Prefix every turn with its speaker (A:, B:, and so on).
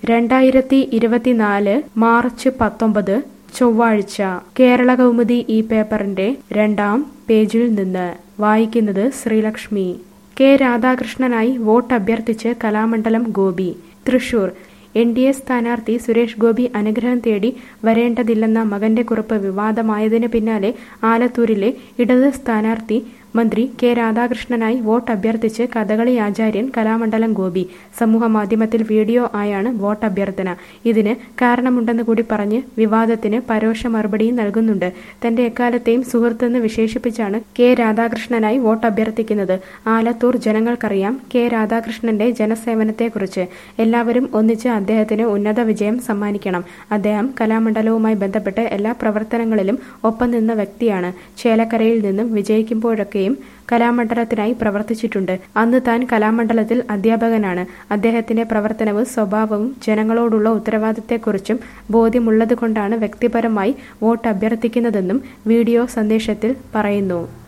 A: രണ്ടായിരത്തി ഇരുപത്തിനാല് മാർച്ച് പത്തൊമ്പത് ചൊവ്വാഴ്ച കേരള കൗമുദി ഈ പേപ്പറിന്റെ രണ്ടാം പേജിൽ നിന്ന് വായിക്കുന്നത് ശ്രീലക്ഷ്മി കെ രാധാകൃഷ്ണനായി വോട്ട് അഭ്യർത്ഥിച്ച് Kalamandalam Gopi Thrissur N D A സ്ഥാനാർത്ഥി സുരേഷ് ഗോപി അനുഗ്രഹം തേടി വരേണ്ടതില്ലെന്ന മകന്റെ കുറിപ്പ് വിവാദമായതിന് പിന്നാലെ ആലത്തൂരിലെ ഇടത് സ്ഥാനാർത്ഥി മന്ത്രി കെ രാധാകൃഷ്ണനായി വോട്ട് അഭ്യർത്ഥിച്ച് കഥകളി ആചാര്യൻ കലാമണ്ഡലം ഗോപി സമൂഹമാധ്യമത്തിൽ വീഡിയോ ആയാണ് വോട്ട് അഭ്യർത്ഥന ഇതിന് കാരണമുണ്ടെന്ന് കൂടി പറഞ്ഞ് വിവാദത്തിന് പരോക്ഷ മറുപടിയും നൽകുന്നുണ്ട് തന്റെ എക്കാലത്തെയും സുഹൃത്തെന്ന് വിശേഷിപ്പിച്ചാണ് കെ രാധാകൃഷ്ണനായി വോട്ട് അഭ്യർത്ഥിക്കുന്നത് ആലത്തൂർ ജനങ്ങൾക്കറിയാം കെ രാധാകൃഷ്ണന്റെ ജനസേവനത്തെക്കുറിച്ച് എല്ലാവരും ഒന്നിച്ച് അദ്ദേഹത്തിന് ഉന്നത വിജയം സമ്മാനിക്കണം അദ്ദേഹം കലാമണ്ഡലവുമായി ബന്ധപ്പെട്ട് എല്ലാ പ്രവർത്തനങ്ങളിലും ഒപ്പം നിന്ന വ്യക്തിയാണ് ചേലക്കരയിൽ നിന്നും വിജയിക്കുമ്പോഴൊക്കെയും കലാമണ്ഡലത്തിനായി പ്രവർത്തിച്ചിട്ടുണ്ട് അന്ന് താൻ കലാമണ്ഡലത്തിൽ അധ്യാപകനാണ് അദ്ദേഹത്തിന്റെ പ്രവർത്തനവും സ്വഭാവവും ജനങ്ങളോടുള്ള ഉത്തരവാദിത്തത്തെക്കുറിച്ചും ബോധ്യമുള്ളതുകൊണ്ടാണ് വ്യക്തിപരമായി വോട്ട് അഭ്യർത്ഥിക്കുന്നതെന്നും വീഡിയോ സന്ദേശത്തിൽ പറയുന്നു